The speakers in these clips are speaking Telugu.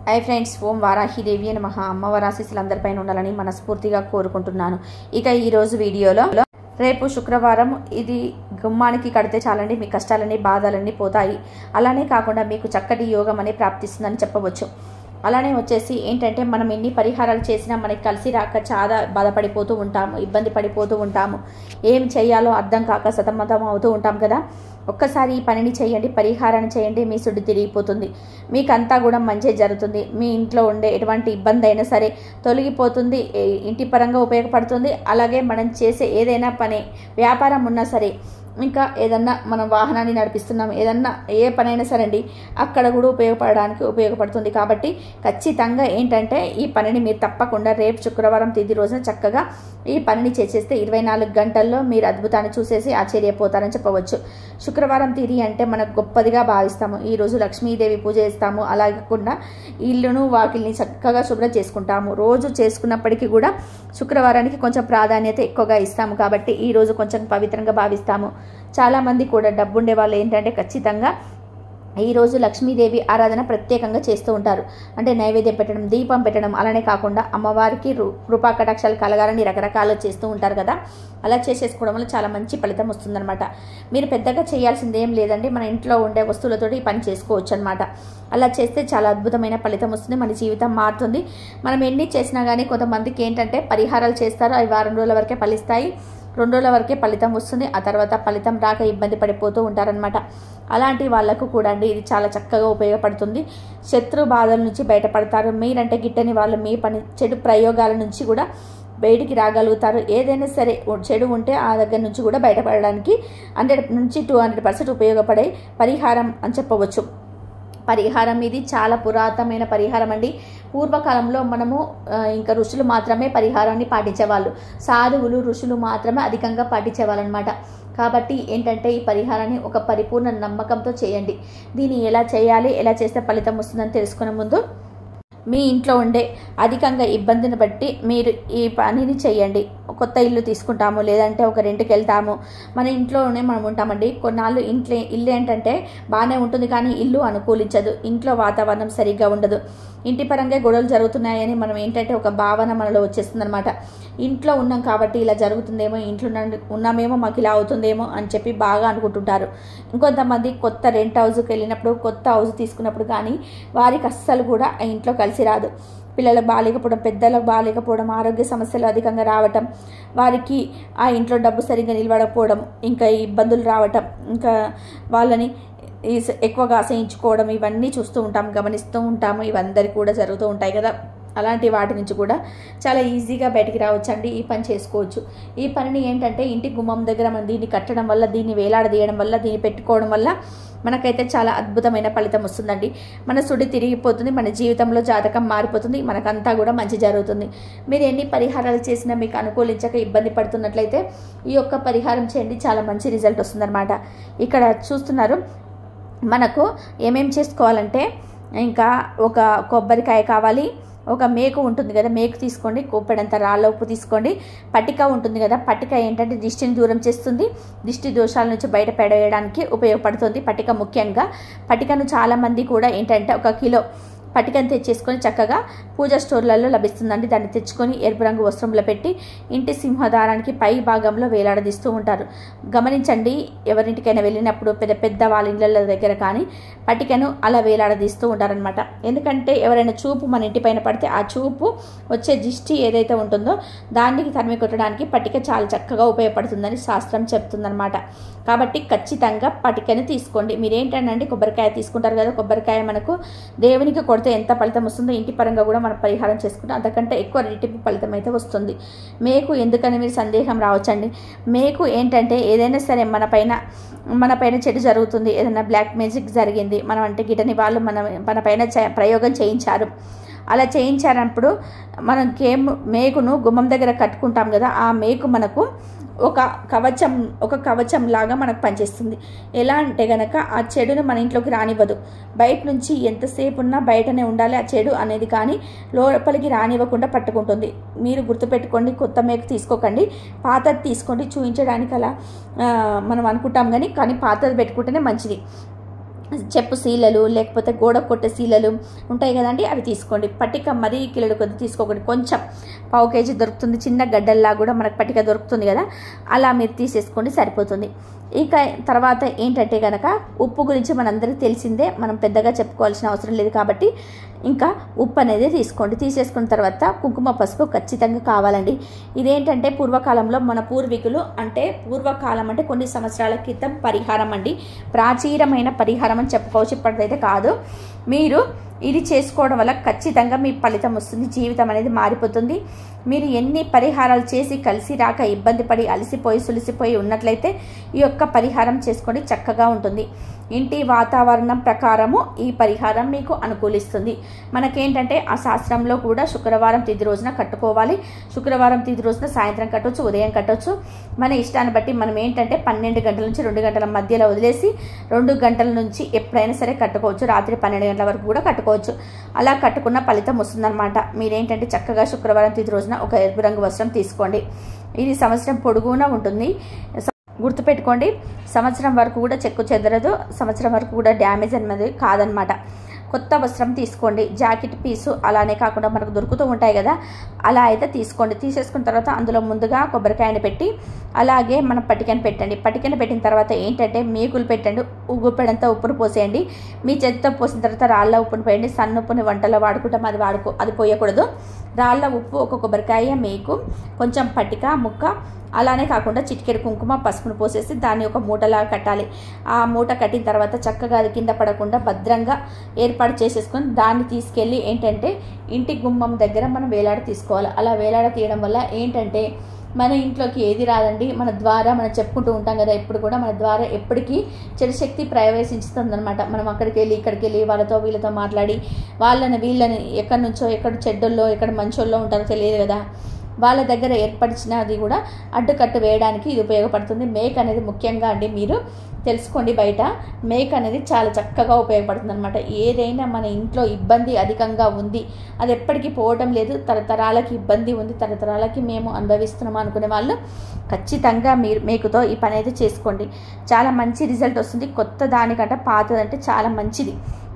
హాయ్ ఫ్రెండ్స్ ఓం వారాహిదేవి అని మహా అమ్మవారి ఆశీస్సులు అందరిపైన ఉండాలని మనస్ఫూర్తిగా కోరుకుంటున్నాను ఇక ఈరోజు వీడియోలో రేపు శుక్రవారం ఇది గుమ్మానికి కడితే చాలండి మీ కష్టాలన్నీ బాధలన్నీ పోతాయి అలానే కాకుండా మీకు చక్కటి యోగం అనేది ప్రాప్తిస్తుందని చెప్పవచ్చు అలానే వచ్చేసి ఏంటంటే మనం ఎన్ని పరిహారాలు చేసినా మనకి కలిసి రాక చాలా బాధపడిపోతూ ఉంటాము ఇబ్బంది పడిపోతూ ఉంటాము ఏం చేయాలో అర్థం కాక సతమతం అవుతూ ఉంటాం కదా ఒక్కసారి ఈ పనిని చేయండి పరిహారాన్ని చేయండి మీ సుడి తిరిగిపోతుంది మీకంతా కూడా మంచి జరుగుతుంది మీ ఇంట్లో ఉండే ఎటువంటి ఇబ్బంది అయినా సరే తొలగిపోతుంది ఏ- ఇంటి పరంగా ఉపయోగపడుతుంది అలాగే మనం చేసే ఏదైనా పని వ్యాపారం ఉన్నా సరే ఇంకా ఏదన్నా మనం వాహనాన్ని నడిపిస్తున్నాం ఏదన్నా ఏ పనైనా సరే అండి అక్కడ కూడా ఉపయోగపడడానికి ఉపయోగపడుతుంది కాబట్టి ఖచ్చితంగా ఏంటంటే ఈ పనిని మీరు తప్పకుండా రేపు శుక్రవారం తేదీ రోజున చక్కగా ఈ పనిని చేసేస్తే ఇరవై నాలుగు గంటల్లో మీరు అద్భుతాన్ని చూసేసి ఆశ్చర్యపోతారని చెప్పవచ్చు శుక్రవారం తిది అంటే మనకు గొప్పదిగా భావిస్తాము ఈ రోజు లక్ష్మీదేవి పూజ చేస్తాము అలా కాకుండా ఇల్లును వాకిల్ని చక్కగా శుభ్రం చేసుకుంటాము రోజు చేసుకున్నప్పటికీ కూడా శుక్రవారానికి కొంచెం ప్రాధాన్యత ఎక్కువగా ఇస్తాము కాబట్టి ఈ రోజు కొంచెం పవిత్రంగా భావిస్తాము చాలామంది కూడా డబ్బుండే వాళ్ళు ఏంటంటే ఖచ్చితంగా ఈ రోజు లక్ష్మీదేవి ఆరాధన ప్రత్యేకంగా చేస్తూ ఉంటారు అంటే నైవేద్యం పెట్టడం దీపం పెట్టడం అలానే కాకుండా అమ్మవారికి రు- కృపా కటాక్షాలు కలగాలని రకరకాలు చేస్తూ ఉంటారు కదా అలా చేసేసుకోవడం వల్ల చాలా మంచి ఫలితం వస్తుందన్నమాట మీరు పెద్దగా చేయాల్సింది ఏం లేదండి మన ఇంట్లో ఉండే వస్తువులతోటి ఈ పని చేసుకోవచ్చు అనమాట అలా చేస్తే చాలా అద్భుతమైన ఫలితం వస్తుంది మన జీవితం మారుతుంది మనం ఎన్ని చేసినా కానీ కొంతమందికి ఏంటంటే పరిహారాలు చేస్తారు అవి వారం రోజుల వరకే ఫలిస్తాయి రెండు రోజుల వరకే ఫలితం వస్తుంది ఆ తర్వాత ఫలితం రాక ఇబ్బంది పడిపోతూ ఉంటారనమాట అలాంటి వాళ్ళకు కూడా అండి ఇది చాలా చక్కగా ఉపయోగపడుతుంది శత్రు బాధల నుంచి బయటపడతారు మీరంటే గిట్టని వాళ్ళు మీ పని చెడు ప్రయోగాల నుంచి కూడా బయటికి రాగలుగుతారు ఏదైనా సరే ఉ- చెడు ఉంటే ఆ దగ్గర నుంచి కూడా బయటపడడానికి హండ్రెడ్ నుంచి టూ హండ్రెడ్ పర్సెంట్ ఉపయోగపడే పరిహారం అని చెప్పవచ్చు పరిహారం ఇది చాలా పురాతనమైన పరిహారం అండి పూర్వకాలంలో మనము ఆ, ఇంకా ఋషులు మాత్రమే పరిహారాన్ని పాటించేవాళ్ళు సాధువులు ఋషులు మాత్రమే అధికంగా పాటించేవాళ్ళు అనమాట కాబట్టి ఏంటంటే ఈ పరిహారాన్ని ఒక పరిపూర్ణ నమ్మకంతో చేయండి దీన్ని ఎలా చేయాలి ఎలా చేస్తే ఫలితం వస్తుందని తెలుసుకునే ముందు మీ ఇంట్లో ఉండే అధికంగా ఇబ్బందిని బట్టి మీరు ఈ పనిని చేయండి కొత్త ఇల్లు తీసుకుంటాము లేదంటే ఒక రెంట్కి వెళ్తాము మన ఇంట్లోనే మనం ఉంటామండి కొన్నాళ్ళు ఇంట్లో ఇల్లు ఏంటంటే బాగానే ఉంటుంది కానీ ఇల్లు అనుకూలించదు ఇంట్లో వాతావరణం సరిగ్గా ఉండదు ఇంటి పరంగా గొడవలు జరుగుతున్నాయని మనం ఏంటంటే ఒక భావన మనలో వచ్చేస్తుంది అనమాట ఇంట్లో ఉన్నాం కాబట్టి ఇలా జరుగుతుందేమో ఇంట్లో నుండి ఉన్నామేమో మాకు ఇలా అవుతుందేమో అని చెప్పి బాగా అనుకుంటుంటారు ఇంకొంతమంది కొత్త రెంట్ హౌస్కి వెళ్ళినప్పుడు కొత్త హౌస్ తీసుకున్నప్పుడు కానీ వారికి అస్సలు కూడా ఆ ఇంట్లో కలిసి రాదు పిల్లలకు బాగాలేకపోవడం పెద్దలకు బాగాలేకపోవడం ఆరోగ్య సమస్యలు అధికంగా రావటం వారికి ఆ ఇంట్లో డబ్బు సరిగ్గా నిలబడకపోవడం ఇంకా ఇబ్బందులు రావటం ఇంకా వాళ్ళని ఈ స- ఎక్కువగా అసహించుకోవడం ఇవన్నీ చూస్తూ ఉంటాం గమనిస్తూ ఉంటాము ఇవందరికీ కూడా జరుగుతూ ఉంటాయి కదా అలాంటి వాటి నుంచి కూడా చాలా ఈజీగా బయటికి రావచ్చండి ఈ పని చేసుకోవచ్చు ఈ పనిని ఏంటంటే ఇంటి గుమ్మం దగ్గర మనం దీన్ని కట్టడం వల్ల దీన్ని వేలాడదీయడం వల్ల దీన్ని పెట్టుకోవడం వల్ల మనకైతే చాలా అద్భుతమైన ఫలితం వస్తుందండి మన సుడి తిరిగిపోతుంది మన జీవితంలో జాతకం మారిపోతుంది మనకంతా కూడా మంచి జరుగుతుంది మీరు ఎన్ని పరిహారాలు చేసినా మీకు అనుకూలించక ఇబ్బంది పడుతున్నట్లయితే ఈ యొక్క పరిహారం చేయండి చాలా మంచి రిజల్ట్ వస్తుందన్నమాట ఇక్కడ చూస్తున్నారు మనకు ఏమేం చేసుకోవాలంటే ఇంకా ఒక కొబ్బరికాయ కావాలి ఒక మేకు ఉంటుంది కదా మేకు తీసుకోండి కోపెడంత రాళ్ళ ఉప్పు తీసుకోండి పట్టిక ఉంటుంది కదా పట్టిక ఏంటంటే దిష్టిని దూరం చేస్తుంది దిష్టి దోషాల నుంచి బయటపడేయడానికి ఉపయోగపడుతుంది పట్టిక ముఖ్యంగా పట్టికను చాలామంది కూడా ఏంటంటే ఒక కిలో పట్టికను తెచ్చేసుకొని చక్కగా పూజా స్టోర్లలో లభిస్తుందండి దాన్ని తెచ్చుకొని ఎరుపు రంగు వస్త్రంలో పెట్టి ఇంటి సింహదారానికి పై భాగంలో వేలాడదీస్తూ ఉంటారు గమనించండి ఎవరింటికైనా వెళ్ళినప్పుడు పెద్ద పెద్ద వాళ్ళ ఇళ్ళ దగ్గర కానీ పట్టికను అలా వేలాడదీస్తూ ఉంటారనమాట ఎందుకంటే ఎవరైనా చూపు మన ఇంటి పైన పడితే ఆ చూపు వచ్చే దిష్టి ఏదైతే ఉంటుందో దానికి తరిమి కొట్టడానికి పట్టిక చాలా చక్కగా ఉపయోగపడుతుందని శాస్త్రం చెప్తుందనమాట కాబట్టి ఖచ్చితంగా పట్టికను తీసుకోండి మీరేంటంటే కొబ్బరికాయ తీసుకుంటారు కదా కొబ్బరికాయ మనకు దేవునికి కొడితే ఎంత ఫలితం వస్తుందో ఇంటి పరంగా కూడా మనం పరిహారం చేసుకుంటాం అంతకంటే ఎక్కువ రెట్టింపు ఫలితం అయితే వస్తుంది మేకు ఎందుకని మీరు సందేహం రావచ్చండి మేకు ఏంటంటే ఏదైనా సరే మన పైన మన పైన చెడు జరుగుతుంది ఏదైనా బ్లాక్ మ్యాజిక్ జరిగింది మనం అంటే గిటని వాళ్ళు మన మన పైన చే- ప్రయోగం చేయించారు అలా చేయించారన్నప్పుడు మనం కేమ్ మేకును గుమ్మం దగ్గర కట్టుకుంటాం కదా ఆ మేకు మనకు ఒక కవచం ఒక కవచం లాగా మనకు పనిచేస్తుంది ఎలా అంటే గనక ఆ చెడును మన ఇంట్లోకి రానివ్వదు బయట నుంచి ఎంతసేపు ఉన్నా బయటనే ఉండాలి ఆ చెడు అనేది కానీ లోపలికి రానివ్వకుండా పట్టుకుంటుంది మీరు గుర్తుపెట్టుకోండి కొత్త మేకు తీసుకోకండి పాతది తీసుకోండి చూపించడానికి అలా ఆ, మనం అనుకుంటాం కానీ కానీ పాతది పెట్టుకుంటేనే మంచిది చెప్పు శీలలు లేకపోతే గోడ కొట్టే శీలలు ఉంటాయి కదండి అవి తీసుకోండి పట్టిక మరీ కిలోడు కొద్ది తీసుకోకండి కొంచెం పావు కేజీ దొరుకుతుంది చిన్న గడ్డల్లా కూడా మనకు పట్టిక దొరుకుతుంది కదా అలా మీరు తీసేసుకోండి సరిపోతుంది ఇక తర్వాత ఏంటంటే కనుక ఉప్పు గురించి మనందరికీ తెలిసిందే మనం పెద్దగా చెప్పుకోవాల్సిన అవసరం లేదు కాబట్టి ఇంకా ఉప్పు అనేది తీసుకోండి తీసేసుకున్న తర్వాత కుంకుమ పసుపు ఖచ్చితంగా కావాలండి ఇదేంటంటే పూర్వకాలంలో మన పూర్వీకులు అంటే పూర్వకాలం అంటే కొన్ని సంవత్సరాల క్రితం పరిహారం అండి ప్రాచీనమైన పరిహారం అని చెప్పుకోవచ్చు ఇప్పటిదైతే కాదు మీరు ఇది చేసుకోవడం వల్ల ఖచ్చితంగా మీ ఫలితం వస్తుంది జీవితం అనేది మారిపోతుంది మీరు ఎన్ని పరిహారాలు చేసి కలిసి రాక ఇబ్బంది పడి అలసిపోయి సులిసిపోయి ఉన్నట్లయితే ఈ యొక్క పరిహారం చేసుకోండి చక్కగా ఉంటుంది ఇంటి వాతావరణం ప్రకారము ఈ పరిహారం మీకు అనుకూలిస్తుంది మనకేంటంటే ఆ శాస్త్రంలో కూడా శుక్రవారం తిథి రోజున కట్టుకోవాలి శుక్రవారం తిథి రోజున సాయంత్రం కట్టవచ్చు ఉదయం కట్టవచ్చు మన ఇష్టాన్ని బట్టి మనం ఏంటంటే పన్నెండు గంటల నుంచి రెండు గంటల మధ్యలో వదిలేసి రెండు గంటల నుంచి ఎప్పుడైనా సరే కట్టుకోవచ్చు రాత్రి పన్నెండు గంటల వరకు కూడా కట్టుకోవచ్చు అలా కట్టుకున్న ఫలితం వస్తుందన్నమాట మీరేంటంటే చక్కగా శుక్రవారం తిథి రోజున ఒక ఎరుపు రంగు వస్త్రం తీసుకోండి ఇది సంవత్సరం పొడుగునా ఉంటుంది గుర్తుపెట్టుకోండి సంవత్సరం వరకు కూడా చెక్కు చెదరదు సంవత్సరం వరకు కూడా డ్యామేజ్ అనేది కాదనమాట కొత్త వస్త్రం తీసుకోండి జాకెట్ పీసు అలానే కాకుండా మనకు దొరుకుతూ ఉంటాయి కదా అలా అయితే తీసుకోండి తీసేసుకున్న తర్వాత అందులో ముందుగా కొబ్బరికాయని పెట్టి అలాగే మనం పటికని పెట్టండి పటికని పెట్టిన తర్వాత ఏంటంటే మేకులు పెట్టండి ఉగ్గుపెడంతా ఉప్పును పోసేయండి మీ చేతితో పోసిన తర్వాత రాళ్ళ ఉప్పును పోయండి సన్న ఉప్పుని వంటలో వాడుకుంటాం అది వాడుకో అది పోయకూడదు రాళ్ళ ఉప్పు ఒక కొబ్బరికాయ మేకు కొంచెం పటిక ముక్క అలానే కాకుండా చిటికెడు కుంకుమ పసుపును పోసేసి దాన్ని ఒక మూటలా కట్టాలి ఆ మూట కట్టిన తర్వాత చక్కగా అది కింద పడకుండా భద్రంగా ఏర్పాటు చేసేసుకొని దాన్ని తీసుకెళ్ళి ఏంటంటే ఇంటి గుమ్మం దగ్గర మనం వేలాడ తీసుకోవాలి అలా వేలాడ తీయడం వల్ల ఏంటంటే మన ఇంట్లోకి ఏది రాదండి మన ద్వారా మనం చెప్పుకుంటూ ఉంటాం కదా ఎప్పుడు కూడా మన ద్వారా ఎప్పటికీ చెడు శక్తి ప్రవేశించుతుంది అనమాట మనం అక్కడికి వెళ్ళి ఇక్కడికి వెళ్ళి వాళ్ళతో వీళ్ళతో మాట్లాడి వాళ్ళని వీళ్ళని ఎక్కడి నుంచో ఎక్కడ చెడ్డోళ్ళో ఎక్కడ మంచోళ్ళో ఉంటారో తెలియదు కదా వాళ్ళ దగ్గర ఏర్పరిచినది కూడా అడ్డుకట్టు వేయడానికి ఇది ఉపయోగపడుతుంది మేక్ అనేది ముఖ్యంగా అండి మీరు తెలుసుకోండి బయట మేక్ అనేది చాలా చక్కగా ఉపయోగపడుతుంది అనమాట ఏదైనా మన ఇంట్లో ఇబ్బంది అధికంగా ఉంది అది ఎప్పటికీ పోవటం లేదు తరతరాలకి ఇబ్బంది ఉంది తరతరాలకి మేము అనుభవిస్తున్నాం అనుకునే వాళ్ళు ఖచ్చితంగా మీరు మేకుతో ఈ పని అయితే చేసుకోండి చాలా మంచి రిజల్ట్ వస్తుంది కొత్త దానికంటే పాతదంటే చాలా మంచిది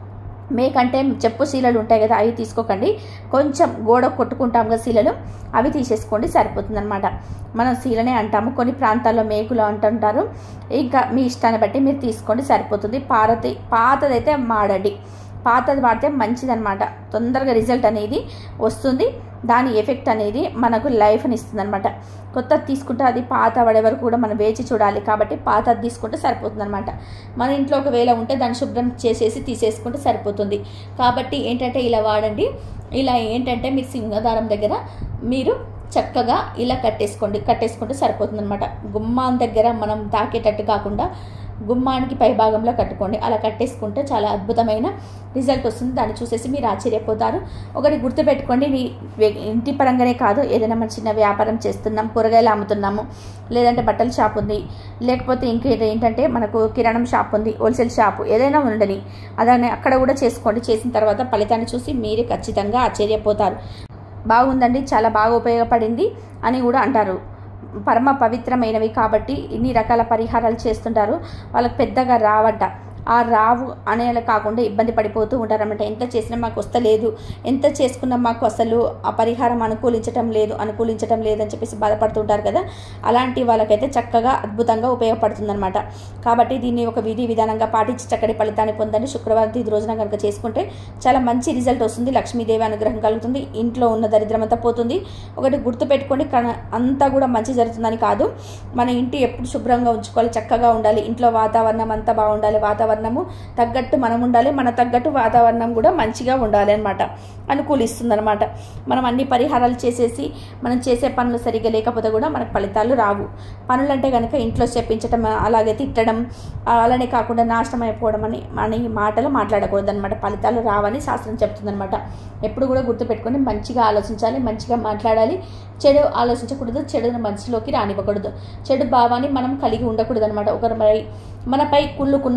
మేకంటే చెప్పు శీలలు ఉంటాయి కదా అవి తీసుకోకండి కొంచెం గోడ కొట్టుకుంటాం కదా శీలలు అవి తీసేసుకోండి సరిపోతుందన్నమాట మనం శీలనే అంటాము కొన్ని ప్రాంతాల్లో మేకులు అంటుంటారు ఇంకా మీ ఇష్టాన్ని బట్టి మీరు తీసుకోండి సరిపోతుంది పారతి పాతదైతే మాడండి పాతది వాడితే మంచిదన్నమాట తొందరగా రిజల్ట్ అనేది వస్తుంది దాని ఎఫెక్ట్ అనేది మనకు లైఫ్ని ఇస్తుంది అనమాట కొత్తది తీసుకుంటే అది పాత పడే వరకు కూడా మనం వేచి చూడాలి కాబట్టి పాతది తీసుకుంటే సరిపోతుంది అనమాట మన ఇంట్లో ఒకవేళ ఉంటే దాన్ని శుభ్రం చేసేసి తీసేసుకుంటే సరిపోతుంది కాబట్టి ఏంటంటే ఇలా వాడండి ఇలా ఏంటంటే మీరు సింగదారం దగ్గర మీరు చక్కగా ఇలా కట్టేసుకోండి కట్టేసుకుంటే సరిపోతుంది అనమాట గుమ్మాన్ దగ్గర మనం తాకేటట్టు కాకుండా గుమ్మానికి పై భాగంలో కట్టుకోండి అలా కట్టేసుకుంటే చాలా అద్భుతమైన రిజల్ట్ వస్తుంది దాన్ని చూసేసి మీరు ఆశ్చర్యపోతారు ఒకటి గుర్తుపెట్టుకోండి మీ వే- ఇంటి పరంగానే కాదు ఏదైనా మన చిన్న వ్యాపారం చేస్తున్నాం కూరగాయలు అమ్ముతున్నాము లేదంటే బట్టల షాప్ ఉంది లేకపోతే ఇంకేదో ఏంటంటే మనకు కిరాణం షాప్ ఉంది హోల్సేల్ షాప్ ఏదైనా ఉండని అదని అక్కడ కూడా చేసుకోండి చేసిన తర్వాత ఫలితాన్ని చూసి మీరే ఖచ్చితంగా ఆశ్చర్యపోతారు బాగుందండి చాలా బాగా ఉపయోగపడింది అని కూడా అంటారు పరమ పవిత్రమైనవి కాబట్టి ఇన్ని రకాల పరిహారాలు చేస్తుంటారు వాళ్ళకి పెద్దగా రావట ఆ రావు అనేలా కాకుండా ఇబ్బంది పడిపోతూ ఉంటారన్నమాట ఎంత చేసినా మాకు వస్తలేదు ఎంత చేసుకున్నా మాకు అసలు ఆ పరిహారం అనుకూలించటం లేదు అనుకూలించటం లేదని చెప్పేసి బాధపడుతుంటారు కదా అలాంటి వాళ్ళకైతే చక్కగా అద్భుతంగా ఉపయోగపడుతుందన్నమాట కాబట్టి దీన్ని ఒక విధి విధానంగా పాటించి చక్కటి ఫలితాన్ని పొందండి శుక్రవారం తిథి రోజున కనుక చేసుకుంటే చాలా మంచి రిజల్ట్ వస్తుంది లక్ష్మీదేవి అనుగ్రహం కలుగుతుంది ఇంట్లో ఉన్న దరిద్రం అంతా పోతుంది ఒకటి గుర్తుపెట్టుకోండి కన- అంతా కూడా మంచి జరుగుతుందని కాదు మన ఇంటి ఎప్పుడు శుభ్రంగా ఉంచుకోవాలి చక్కగా ఉండాలి ఇంట్లో వాతావరణం అంతా బాగుండాలి వాతావరణము తగ్గట్టు మనం ఉండాలి మన తగ్గట్టు వాతావరణం కూడా మంచిగా ఉండాలి అనమాట అనుకూలిస్తుంది అనమాట మనం అన్ని పరిహారాలు చేసేసి మనం చేసే పనులు సరిగ్గా లేకపోతే కూడా మనకు ఫలితాలు రావు పనులు అంటే కనుక ఇంట్లో చెప్పించడం అలాగే తిట్టడం అలానే కాకుండా నాశనం అయిపోవడం అని అని మాటలు మాట్లాడకూడదు అనమాట ఫలితాలు రావని శాస్త్రం చెప్తుందనమాట ఎప్పుడు కూడా గుర్తుపెట్టుకొని మంచిగా ఆలోచించాలి మంచిగా మాట్లాడాలి చెడు ఆలోచించకూడదు చెడును మనసులోకి రానివ్వకూడదు చెడు భావాన్ని మనం కలిగి ఉండకూడదు అనమాట ఒకరిపై మనపై కుళ్ళుకున్న ఈర్ష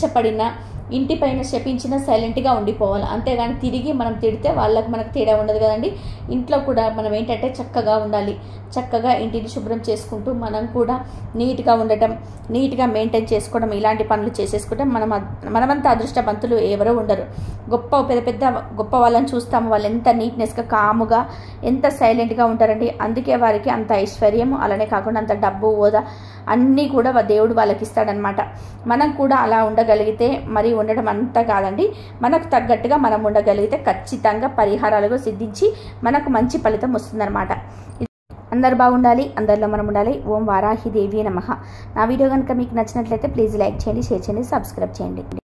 కష్టపడినా ఇంటి పైన శపించిన సైలెంట్గా ఉండిపోవాలి అంతేగాని తిరిగి మనం తిడితే వాళ్ళకి మనకు తేడా ఉండదు కదండి ఇంట్లో కూడా మనం ఏంటంటే చక్కగా ఉండాలి చక్కగా ఇంటిని శుభ్రం చేసుకుంటూ మనం కూడా నీట్గా ఉండటం నీట్గా మెయింటైన్ చేసుకోవడం ఇలాంటి పనులు చేసేసుకుంటే మనం మనమంతా అదృష్టవంతులు ఎవరో ఉండరు గొప్ప పెద్ద పెద్ద గొప్ప వాళ్ళని చూస్తాము వాళ్ళు ఎంత నీట్నెస్గా కాముగా ఎంత సైలెంట్గా ఉంటారండి అందుకే వారికి అంత ఐశ్వర్యం అలానే కాకుండా అంత డబ్బు హోదా అన్నీ కూడా దేవుడు వాళ్ళకి ఇస్తాడనమాట మనం కూడా అలా ఉండగలిగితే మరి ఉండడం అంతా కాదండి మనకు తగ్గట్టుగా మనం ఉండగలిగితే ఖచ్చితంగా పరిహారాలుగా సిద్ధించి మనకు మంచి ఫలితం వస్తుందన్నమాట అందరు బాగుండాలి అందరిలో మనం ఉండాలి ఓం వారాహి దేవి నమ నా వీడియో కనుక మీకు నచ్చినట్లయితే ప్లీజ్ లైక్ చేయండి షేర్ చేయండి సబ్స్క్రైబ్ చేయండి